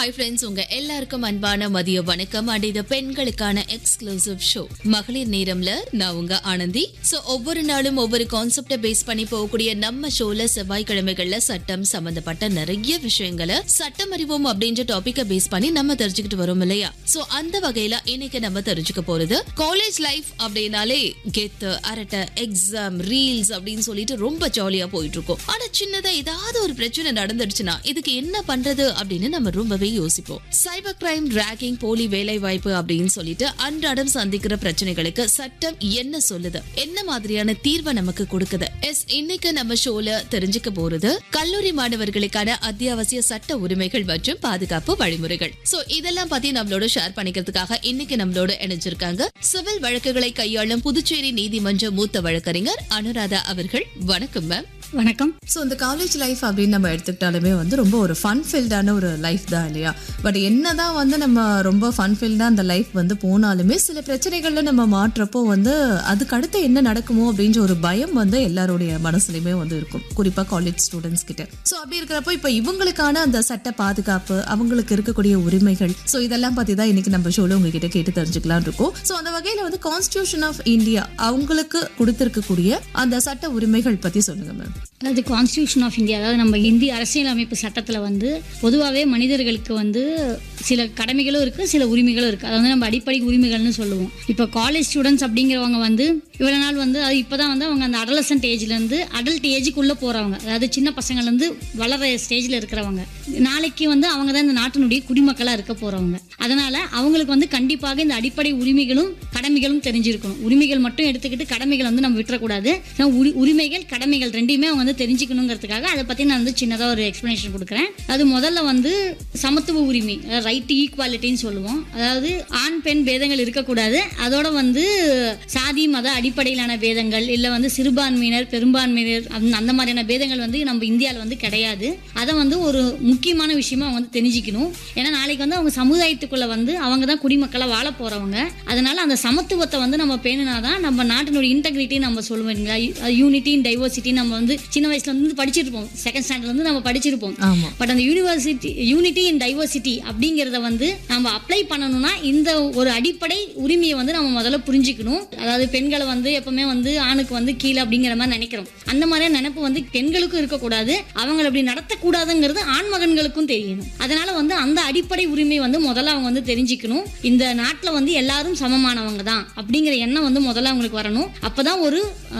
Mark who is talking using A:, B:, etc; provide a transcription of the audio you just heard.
A: hi friends உங்க எல்லாருக்கும் அன்பான மதிய வணக்கம் அண்ட் இது பெண்களுக்கான எக்ஸ்க்ளூசிவ் ஷோ மகளிர் நேரம்ல நான் உங்க ஆனந்தி சோ ஒவ்வொரு நாளும் ஒவ்வொரு கான்செப்டை பேஸ் பண்ணி போகக்கூடிய நம்ம ஷோல செவ்வாய்க்கிழமைகள்ல சட்டம் சம்பந்தப்பட்ட நிறைய விஷயங்களை சட்டம் அறிவோம் அப்படின்ற டாபிக்கை பேஸ் பண்ணி நம்ம தெரிஞ்சுக்கிட்டு வரோம் இல்லையா சோ அந்த வகையில இன்னைக்கு நம்ம தெரிஞ்சுக்க போறது காலேஜ் லைஃப் அப்படின்னாலே கெத்து அரட்டை எக்ஸாம் ரீல்ஸ் அப்படின்னு சொல்லிட்டு ரொம்ப ஜாலியா போயிட்டு இருக்கும் ஆனா சின்னதா ஏதாவது ஒரு பிரச்சனை நடந்துடுச்சுன்னா இதுக்கு என்ன பண்றது அப்படின்னு நம்ம ரொம்பவே யோசிப்போம் சைபர் கிரைம் ரேகிங் போலி வேலை வாய்ப்பு அப்படின்னு சொல்லிட்டு அன்றாடம் சந்திக்கிற பிரச்சனைகளுக்கு சட்டம் என்ன சொல்லுது என்ன மாதிரியான தீர்வை நமக்கு கொடுக்குது எஸ் இன்னைக்கு நம்ம ஷோல தெரிஞ்சுக்க போறது கல்லூரி மாணவர்களுக்கான அத்தியாவசிய சட்ட உரிமைகள் மற்றும் பாதுகாப்பு வழிமுறைகள் சோ இதெல்லாம் பத்தி நம்மளோட ஷேர் பண்ணிக்கிறதுக்காக இன்னைக்கு நம்மளோட இணைஞ்சிருக்காங்க சிவில் வழக்குகளை கையாளும் புதுச்சேரி நீதிமன்ற மூத்த வழக்கறிஞர் அனுராதா அவர்கள் வணக்கம் மேம்
B: வணக்கம்
C: ஸோ இந்த காலேஜ் லைஃப் அப்படின்னு நம்ம எடுத்துக்கிட்டாலுமே வந்து ரொம்ப ஒரு ஃபன் ஃபில்டான ஒரு லைஃப் தான் இல்லையா பட் என்னதான் வந்து நம்ம ரொம்ப ஃபன் ஃபில்டாக அந்த லைஃப் வந்து போனாலுமே சில பிரச்சனைகள்ல நம்ம மாற்றப்போ வந்து அதுக்கு அடுத்து என்ன நடக்குமோ அப்படின்ற ஒரு பயம் வந்து எல்லாருடைய மனசுலையுமே வந்து இருக்கும் குறிப்பாக காலேஜ் ஸ்டூடெண்ட்ஸ் கிட்ட ஸோ அப்படி இருக்கிறப்போ இப்போ இவங்களுக்கான அந்த சட்ட பாதுகாப்பு அவங்களுக்கு இருக்கக்கூடிய உரிமைகள் ஸோ இதெல்லாம் பற்றி தான் இன்னைக்கு நம்ம ஷோல உங்ககிட்ட கேட்டு தெரிஞ்சுக்கலாம் இருக்கோம் ஸோ அந்த வகையில் வந்து கான்ஸ்டியூஷன் ஆஃப் இந்தியா அவங்களுக்கு கொடுத்திருக்கக்கூடிய அந்த சட்ட உரிமைகள் பற்றி சொல்லுங்க மேம்
B: அதாவது கான்ஸ்டியூஷன் ஆஃப் இந்தியா அதாவது நம்ம இந்திய அரசியலமைப்பு சட்டத்தில் வந்து பொதுவாகவே மனிதர்களுக்கு வந்து சில கடமைகளும் இருக்குது சில உரிமைகளும் இருக்குது அதை வந்து நம்ம அடிப்படை உரிமைகள்னு சொல்லுவோம் இப்போ காலேஜ் ஸ்டூடெண்ட்ஸ் அப்படிங்கிறவங்க வந்து இவ்வளோ நாள் வந்து அது இப்போ தான் வந்து அவங்க அந்த அடலசன்ட் ஏஜ்லேருந்து அடல்ட் ஏஜுக்குள்ளே போகிறவங்க அதாவது சின்ன பசங்கள்லேருந்து வளர ஸ்டேஜில் இருக்கிறவங்க நாளைக்கு வந்து அவங்க தான் இந்த நாட்டினுடைய குடிமக்களாக இருக்க போகிறவங்க அதனால் அவங்களுக்கு வந்து கண்டிப்பாக இந்த அடிப்படை உரிமைகளும் கடமைகளும் தெரிஞ்சிருக்கணும் உரிமைகள் மட்டும் எடுத்துக்கிட்டு கடமைகள் வந்து நம்ம விட்டுறக்கூடாது ஏன்னா உரி- உரிமைகள் கடமைகள் ரெண்டையுமே அவங்க வந்து தெரிஞ்சுக்கணுங்கிறதுக்காக அதை பற்றி நான் வந்து சின்னதாக ஒரு எக்ஸ்ப்ளனேஷன் கொடுக்குறேன் அது முதல்ல வந்து சமத்துவ உரிமை ரைட் ஈக்குவாலிட்டின்னு சொல்லுவோம் அதாவது ஆண் பெண் பேதங்கள் இருக்கக்கூடாது அதோட வந்து சாதி மத அடிப்படையிலான பேதங்கள் இல்லை வந்து சிறுபான்மையினர் பெரும்பான்மையினர் அந்த- அந்த மாதிரியான பேதங்கள் வந்து நம்ம இந்தியாவில் வந்து கிடையாது அதை வந்து ஒரு முக்கியமான விஷயமா அவங்க வந்து தெரிஞ்சுக்கணும் ஏன்னா நாளைக்கு வந்து அவங்க சமுதாயத்துக்குள்ள வந்து அவங்க தான் குடிமக்களாக வாழ போறவங்க அதனால அந்த சமத்துவத்தை வந்து நம்ம பேணுனாதான் நம்ம நாட்டினுடைய இன்டெகிரிட்டி நம்ம சொல்லுவோம் இல்லைங்களா யூனிட்டி இன் டைவர்சிட்டி நம்ம வந்து சின்ன வயசுல வந்து படிச்சிருப்போம் செகண்ட் ஸ்டாண்டர்ட்ல இருந்து நம்ம படிச்சிருப்போம்
C: ஆமா
B: பட் அந்த யூனிவர்சிட்டி யூனிட்டி இன் டைவர்சிட்டி அப்படிங்கிறத வந்து நம்ம அப்ளை பண்ணணும்னா இந்த ஒரு அடிப்படை உரிமையை வந்து நம்ம முதல்ல புரிஞ்சுக்கணும் அதாவது பெண்களை வந்து எப்பவுமே வந்து ஆணுக்கு வந்து கீழே அப்படிங்கிற மாதிரி நினைக்கிறோம் அந்த மாதிரியான நினைப்பு வந்து பெண்களுக்கும் இருக்கக்கூடாது அவங்களை அப்படி நடத்தக்கூடாதுங்கிறது ஆண் மகன்களுக்கும் தெரியணும் அதனால வந்து அந்த அடிப்படை உரிமை வந்து முதல்ல அவங்க வந்து தெரிஞ்சுக்கணும் இந்த நாட்டில் வந்து எல்லாரும் சமமானவங்க தான் அப்படிங்கிற எண்ணம் வந்து முதல்ல அவங்களுக்கு வரணும் அப்பதான் ஒரு